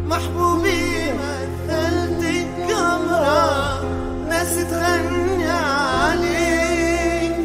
محبوبي مثلت قمرة ناس تغني عليك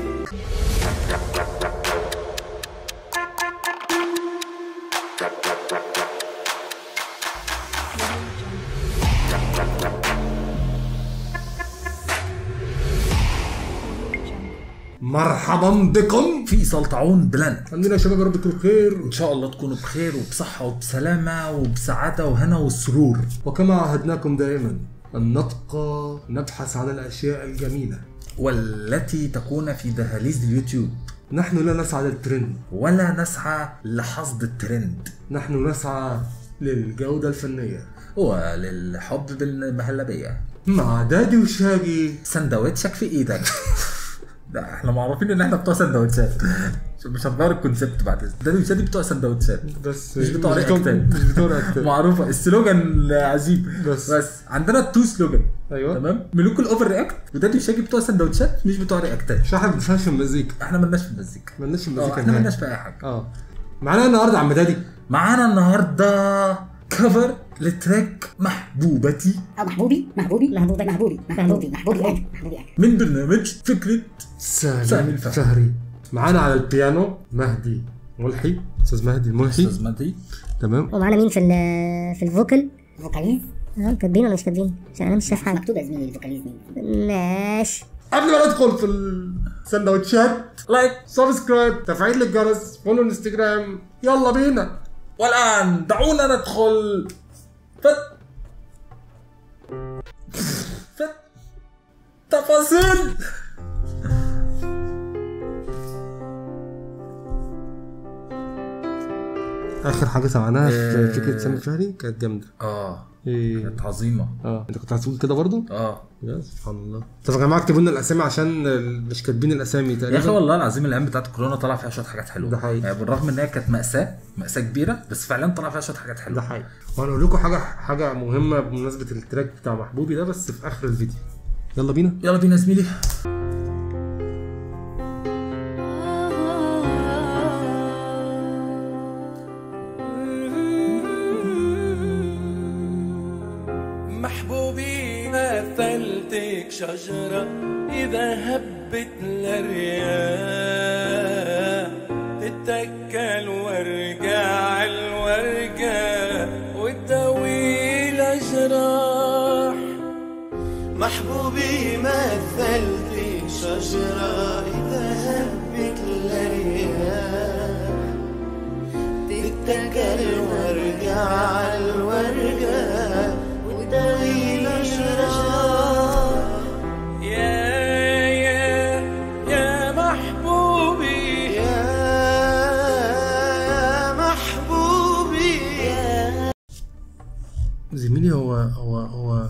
مرحبا بكم في سلطعون بلند عندنا يا شباب يا رب تكونوا بخير ان شاء الله تكونوا بخير وبصحه وبسلامه وبسعاده وهنا وسرور وكما عهدناكم دائما أن نبقى نبحث عن الأشياء الجميلة والتي تكون في دهاليز اليوتيوب نحن لا نسعى للترند ولا نسعى لحصد الترند نحن نسعى للجودة الفنية وللحب بالمهلبيه مع دادي وشاجي سندوتشك في ايدك لا احنا معروفين ان احنا بتوع سندوتشات مش هنغير الكونسيبت بعد اذنك ده مش بتوع سندوتشات بس مش بتوع بتوع رياكتات. مش بتوع رياكتات. معروفه السلوجان عجيب بس. بس عندنا التو سلوجان ايوه تمام ملوك الاوفر رياكت وده شاجي بتوع سندوتشات مش بتوع رياكتات مش احنا بنفهمش في المزيكا احنا ملناش في المزيكا مالناش في اه المزيكا احنا نهائي. ملناش في اي حاجه اه معانا النهارده عم دادي معانا النهارده كفر لتراك محبوبتي أو محبوبي محبوبي محبوبي محبوبي محبوبي محبوبي أنا محبوبي أنا من برنامج فكره سامي سامي الفهري. الفهري معانا على البيانو مهدي ملحي استاذ مهدي الملحي استاذ مهدي تمام ومعانا مين في ال في الفوكال فوكاليز اه كاتبين ولا مش كاتبين عشان انا مش شايف حاجه مكتوب يا زميلي الفوكاليز مين ماشي قبل ما ندخل في السندوتشات لايك سبسكرايب تفعيل الجرس فولو الانستجرام يلا بينا والان دعونا ندخل في في تفاصيل اخر حاجه سمعناها في آه. فكره سامي الفهري كانت جامده اه ايه كانت عظيمه اه انت كنت هتقول كده برضو اه يا سبحان الله طب يا جماعه اكتبوا لنا الاسامي عشان ال- مش كاتبين الاسامي يا اخي تقريبا والله العظيم الايام بتاعت كورونا طلع فيها شويه حاجات حلوه ده حقيقي. يعني بالرغم ان هي كانت ماساه ماساه كبيره بس فعلا طلع فيها شويه حاجات ده حلوه حقيقي وهنقول لكم حاجه حاجه مهمه بمناسبه التراك بتاع محبوبي ده بس في اخر الفيديو يلا بينا يلا بينا يا زميلي محبوبي مثلتك شجرة إذا هبت الرياح تتكل وارجع الورقة وتداوي الأجراح محبوبي مثلتك شجرة إذا هبت الرياح تتكل وارجع الورقة وتداوي الأجراح يا يا يا محبوبي يا محبوبي يا زميلي هو هو هو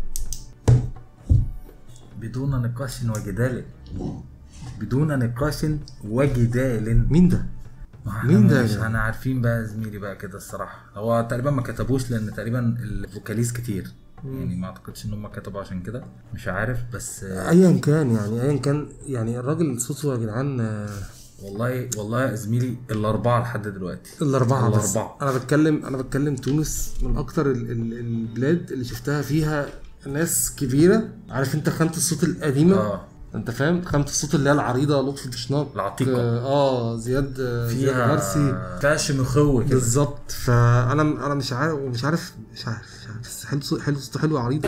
بدون نقاش وجدال بدون نقاش وجدال مين ده؟ ما احنا مين ده مش يا انا عارفين بقى يا زميلي بقى كده الصراحه هو تقريبا ما كتبوش لان تقريبا الفوكاليز كتير يعني ما اعتقدش ان هم كتبوا عشان كده مش عارف بس آه، ايا كان يعني ايا كان يعني الراجل صوته يا جدعان آه، والله والله يا زميلي الاربعه لحد دلوقتي الاربعه بس الاربعه انا بتكلم انا بتكلم تونس من اكتر ال ال البلاد اللي شفتها فيها ناس كبيره عارف انت خامه الصوت القديمه اه انت فاهم خامه الصوت اللي هي العريضه لطفي بشناق العتيقة. اه آه، زياد آه، زياد فيها غرسي فيها شمخوه كده بالظبط فانا انا مش عارف مش عارف مش عارف مش عارف بس حلو صوت حلو صوته حلو عريض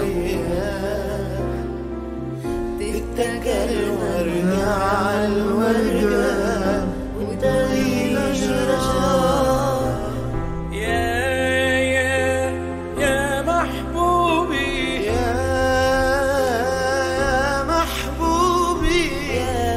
تتكل وارجع الورقة وتداوي الأجراح يا يا يا محبوبي يا محبوبي يا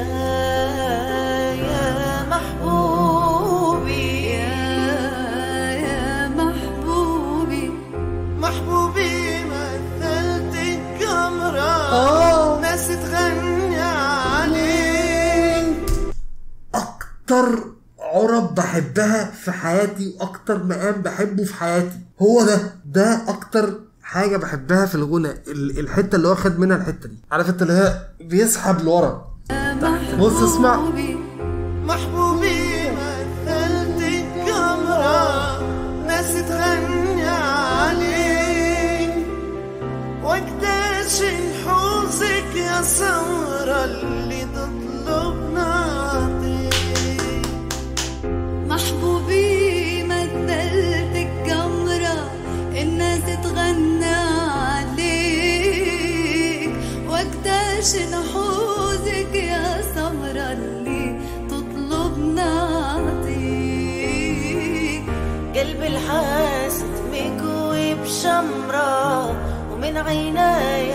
يا محبوبي يا يا محبوبي محبوبي مثلت قمرة ناس تغني عليك اكتر عرب بحبها في حياتي واكتر مقام بحبه في حياتي هو ده ده اكتر حاجه بحبها في الغنى ال- الحته اللي واخد منها الحته دي عارف انت اللي هي بيسحب لورا بص اسمع محبوبي مثلت قمرة ناس تغني عليك الحاسد مكوي بشمرة ومن عيناه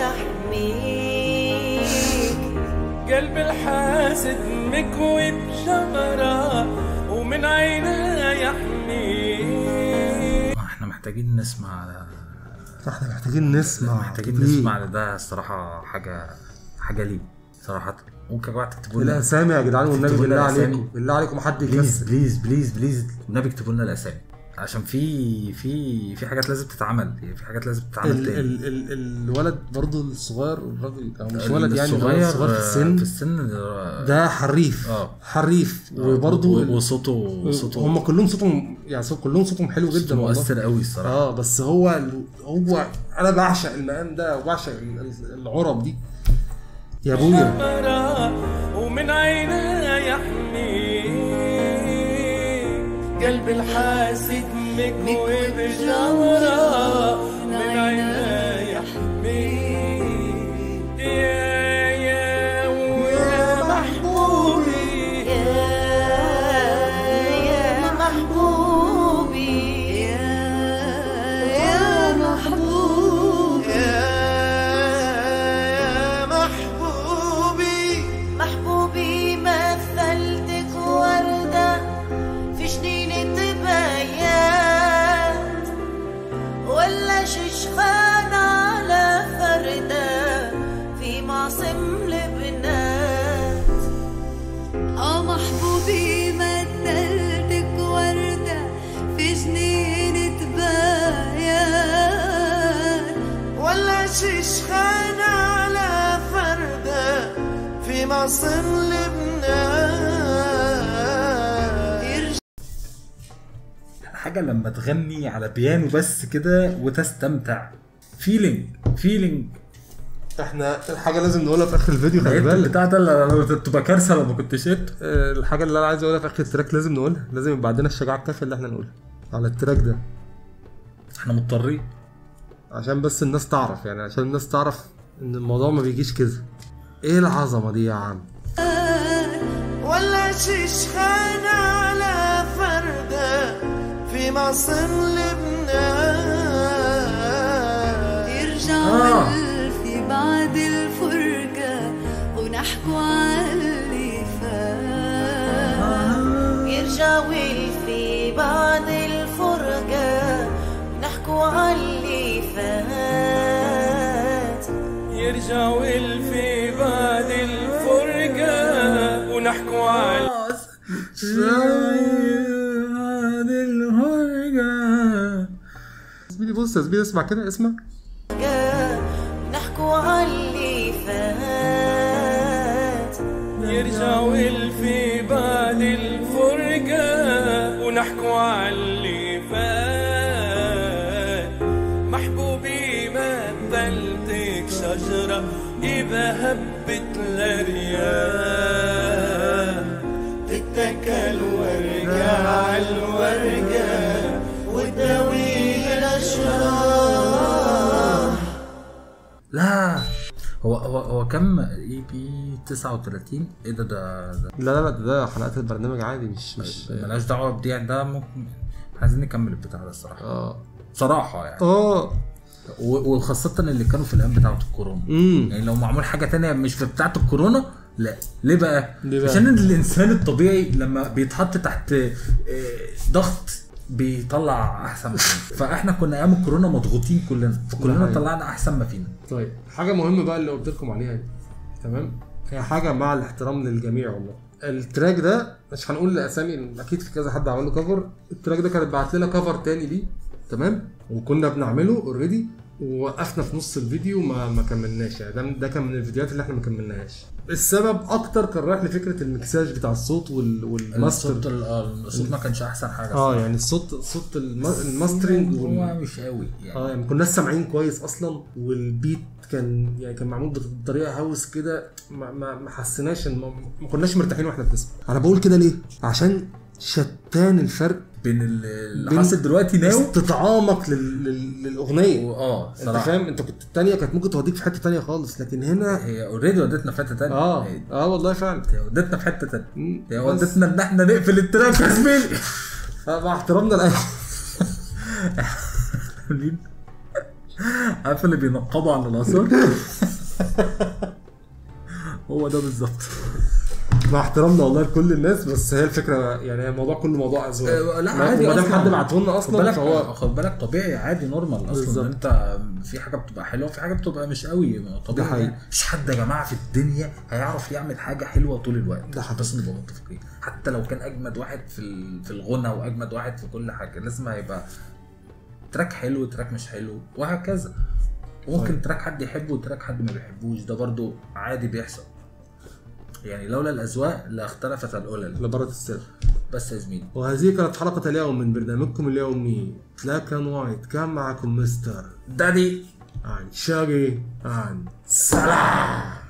يحميك قلب الحاسد مكوي بشمرة ومن عينه يحميه احنا محتاجين نسمع احنا محتاجين نسمع محتاجين كتير. نسمع ده الصراحه حاجه حاجه ليه صراحه ممكن بقى تكتبوا لنا الاسامي يا جدعان والنبي اكتبوا لنا بالله الأسامي. عليكم بالله عليكم حد بليز يكسر بليز بليز بليز والنبي اكتبوا لنا الاسامي عشان في في في حاجات لازم تتعمل في حاجات لازم تتعمل ال تاني ال ال الولد برضو الصغير الراجل او مش ولد يعني الصغير الولد الصغير في السن في السن آه، ده حريف اه حريف آه، وبرضو و- ال- وصوته صوته هم كلهم صوتهم يعني صوت كلهم صوتهم حلو جدا صوته والله مؤثر قوي الصراحه اه بس هو ال- هو انا بعشق المقام ده وبعشق ال- ال- العرب دي يا ابويا شمرة ومن عينه يحميه قلب الحاسد مكوي بشمرة من عينه يحميه يا يا ويا محبوبي يا يا محبوبي يا يا محبوب يا محبوبي محبوبي مثلتك وردة في جنينة بيات ولا ششخان على فردة في معصم لبنات اه محبوبي مثلتك وردة في جنينة بيان ولا ششخان على فردة في معصم لبنان يرجع حاجه لما تغني على بيانو بس كده وتستمتع فيلينج فيلينج احنا الحاجه لازم نقولها في اخر الفيديو خلي بالك البتاع ده اللي تبقى كارثه لو ما كنتش انت آه، الحاجه اللي انا عايز اقولها في اخر التراك لازم نقولها لازم يبقى عندنا الشجاعه الكافيه اللي احنا نقولها على التراك ده احنا مضطرين عشان بس الناس تعرف يعني عشان الناس تعرف ان الموضوع ما بيجيش كده ايه العظمه دي يا عم ولا ششخان على فردة في معصم لبنان يرجع آه. في بعد الفرقة ونحكوا عاللي فات يرجع ويلفي بعد الفرقة نحكوا عاللي فات يرجع والفي بعد الفرقة ونحكوا على زميلي بص يا زميلي اسمع كده اسمع نحكوا عاللي فات يرجع والفي بعد الفرقة ونحكوا على اللي فات محبوبي مثلتك شجرة إذا هبت الأرياح تتكل وارجع الورقة وتداوي الأشرار لا هو هو هو كم اي بي 39 ايه ده ده, ده لا لا لا ده, ده حلقات البرنامج عادي مش مش ملهاش دعوه بدي ده ممكن عايزين نكمل البتاع ده الصراحه اه صراحه يعني اه و- وخاصه اللي كانوا في الايام بتاعه الكورونا امم يعني لو معمول حاجه تانية مش في بتاعه الكورونا لا ليه بقى؟ ليه بقى؟ عشان الانسان الطبيعي لما بيتحط تحت آه، ضغط بيطلع احسن ما فينا فاحنا كنا ايام الكورونا مضغوطين كلنا فكلنا حقيقي. طلعنا احسن ما فينا طيب حاجه مهمه بقى اللي قلت لكم عليها دي تمام هي حاجه مع الاحترام للجميع والله التراك ده مش هنقول الاسامي اكيد في كذا حد عمل له كفر التراك ده كانت بعت لنا كفر تاني ليه تمام وكنا بنعمله اوريدي ووقفنا في نص الفيديو ما ما كملناش يعني ده ده كان من الفيديوهات اللي احنا ما كملناش السبب اكتر كان رايح لفكره المكساج بتاع الصوت وال والماستر الصوت ال- آه، الصوت ما كانش احسن حاجه اه الصراحة. يعني الصوت صوت الم- الماسترنج وال... هو مش قوي يعني اه يعني ما كناش سامعين كويس اصلا والبيت كان يعني كان معمول بطريقه هاوس كده ما, ما, ما حسيناش إن- ما, ما كناش مرتاحين واحنا بنسمع انا بقول كده ليه عشان شتان الفرق بين ال- اللي بين حاصل دلوقتي ناو استطعامك لل... لل... للاغنيه اه انت صراحه فاهم انت كنت التانية كانت ممكن توديك في حته تانية خالص لكن هنا هي اوريدي ودتنا في حته تانية اه هي- اه والله فعلا هي ودتنا في حته تانية مم. هي بس- ودتنا ان احنا نقفل التراك يا زميلي آه، مع احترامنا لاي عاملين عارف اللي بينقبوا على الاثار هو ده بالظبط مع احترامنا والله لكل الناس بس هي الفكره يعني الموضوع كله موضوع اذواق آه، لا ما- عادي ما دام أصلاً. حد بعته لنا خد اصلا بالك فهو خد بالك طبيعي عادي نورمال اصلا بالظبط. ان انت في حاجه بتبقى حلوه وفي حاجه بتبقى مش قوي ده طبيعي حقيقي. يعني. مش حد يا جماعه في الدنيا هيعرف يعمل حاجه حلوه طول الوقت ده حقيقي. بس نبقى متفقين حتى لو كان اجمد واحد في ال- في الغنى واجمد واحد في كل حاجه لازم هيبقى تراك حلو تراك مش حلو وهكذا وممكن تراك حد يحبه وتراك حد ما بيحبوش ده برضو عادي بيحصل يعني لولا الاذواق لاختلفت الأولى لبرة السر بس يا زميلي وهذه كانت حلقة اليوم من برنامجكم اليومي بلاك اند وايت كان معكم مستر دادي عن شاقي عن سلام